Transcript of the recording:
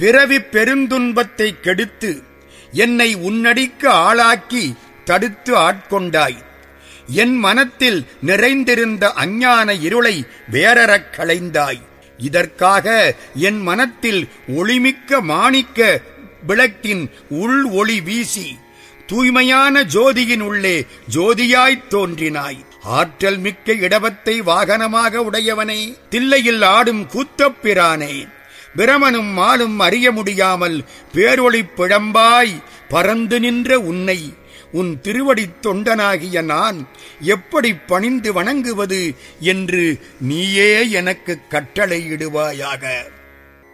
பிறவிப் பெருந்துன்பத்தை கெடுத்து என்னை உன்னடிக்கு ஆளாக்கி தடுத்து ஆட்கொண்டாய் என் மனத்தில் நிறைந்திருந்த அஞ்ஞான இருளை வேறறக் களைந்தாய் இதற்காக என் மனத்தில் ஒளிமிக்க மாணிக்க விளக்கின் உள் ஒளி வீசி தூய்மையான ஜோதியின் உள்ளே ஜோதியாய்த் தோன்றினாய் ஆற்றல் மிக்க இடவத்தை வாகனமாக உடையவனே தில்லையில் ஆடும் கூத்தப்பிரானே பிரமனும் மாலும் அறிய முடியாமல் பேரொளிப் பிழம்பாய் பறந்து நின்ற உன்னை உன் திருவடித் தொண்டனாகிய நான் எப்படி பணிந்து வணங்குவது என்று நீயே எனக்கு கட்டளையிடுவாயாக